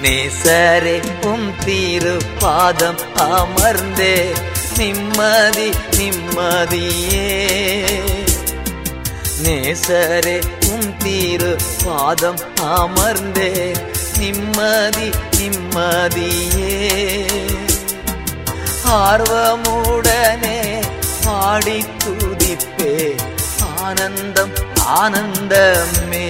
நேசரே உம் தீரு பாதம் அமர்ந்தே நிம்மதி நிம்மதியே நேசரே உம் தீரு பாதம் அமர்ந்தே நிம்மதி நிம்மதியே ஆர்வமுடனே பாடி துதிப்பே ஆனந்தம் ஆனந்தமே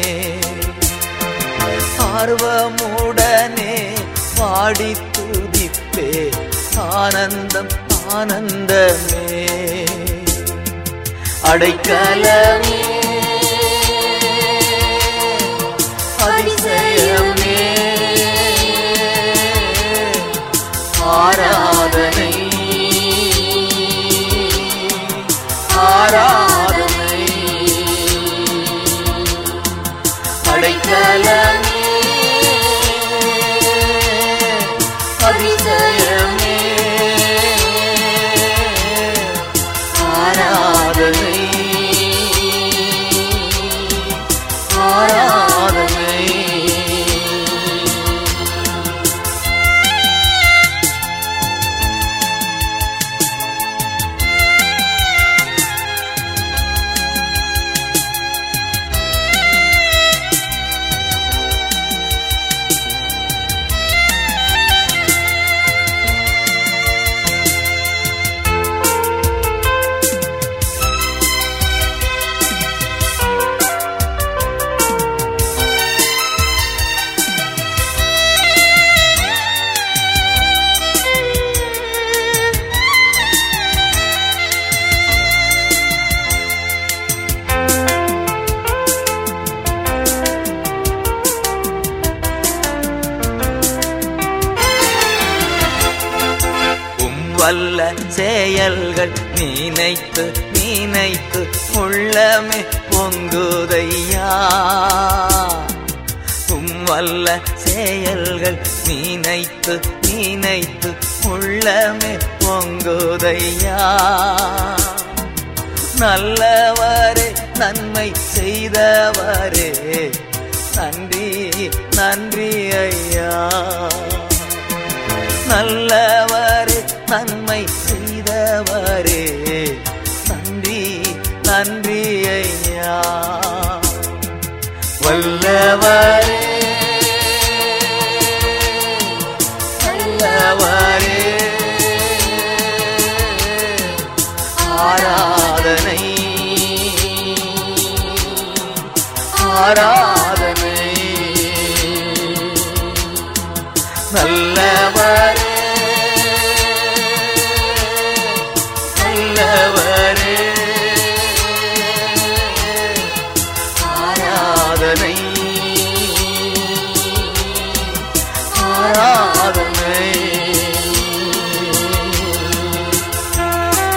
ஆர்வமுடனே பாடி துதிப்பே ஆனந்தம் ஆனந்தமே அடைக்கலமே அதிசயமே ஆராதனை ஆராதனை அடைக்கலமே அதிசயமே ஆராதனை ஆராதனை உம் வல்ல செயல்கள் நினைத்து நினைத்து உள்ளமே பொங்குதையா உம் வல்ல செயல்கள் நினைத்து நினைத்து உள்ளமே பொங்குதையா நல்லவரே நன்மை செய்தவரே நன்றி நன்றி ஐயா நல்லவரே நன்மை செய்தவரே நன்றி நன்றி ஐயா வல்லவரே நல்லவரே ஆராதனை ஆராதனை நல்லவரே நல்லவரே ஆராதனை ஆராதனை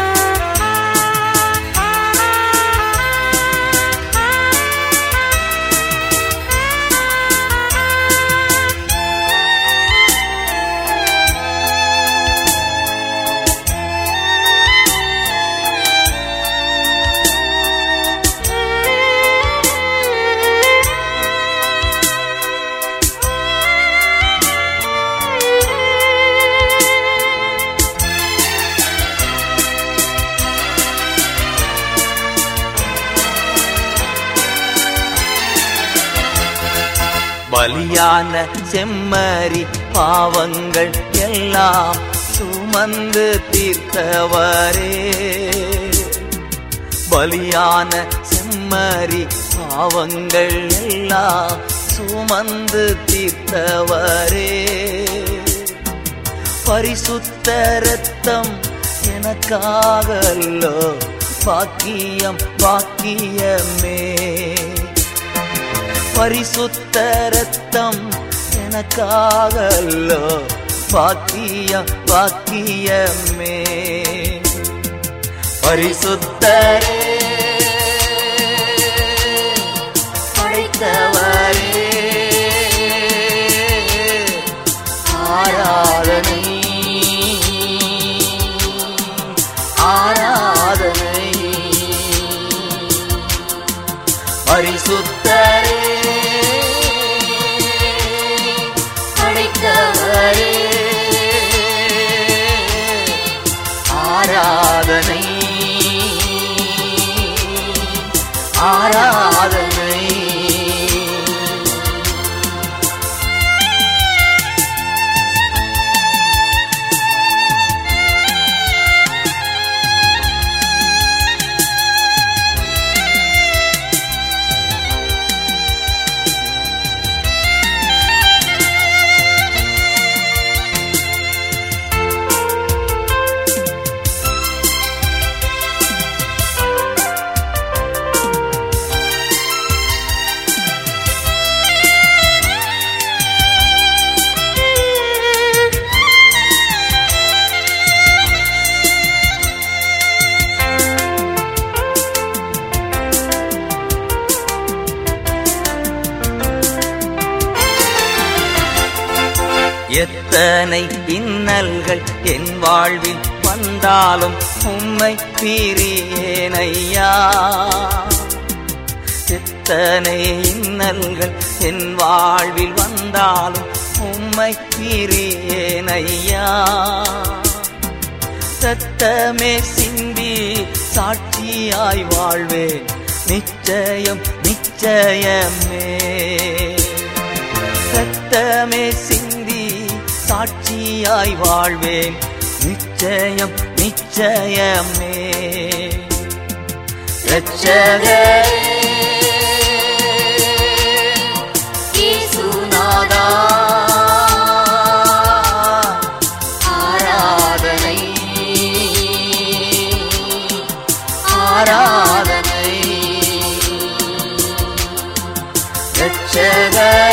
பலியான செம்மறி பாவங்கள் எல்லாம் சுமந்து தீர்த்தவரே பலியான செம்மறி பாவங்கள் எல்லாம் சுமந்து தீர்த்தவரே பரிசுத்த ரத்தம் எனக்காகல்லோ பாக்கியம் பாக்கியமே பரிசுத்த ரத்தம் எனக்காகல்லோ பாக்கியம் பாக்கியமே பரிசுத்தரே படைத்தவரே ஆராதனை ஆராதனை பரிசுத்தரே படைத்தவரே ஆராதனை எத்தனை இன்னல்கள் என் வாழ்வில் வந்தாலும் உம்மை பிரியேனையா எத்தனை இன்னல்கள் என் வாழ்வில் வந்தாலும் உம்மை பிரியேனையா சத்தமே சிந்தி சாட்சியாய் வாழ்வேன் நிச்சயம் நிச்சயமே சத்தமே சிந்தி சாட்சியாய் வாழ்வேன் நிச்சயம் நிச்சயமே ரட்சகரே இயேசுநாதா ஆராதனை ஆராதனை ரட்சகரே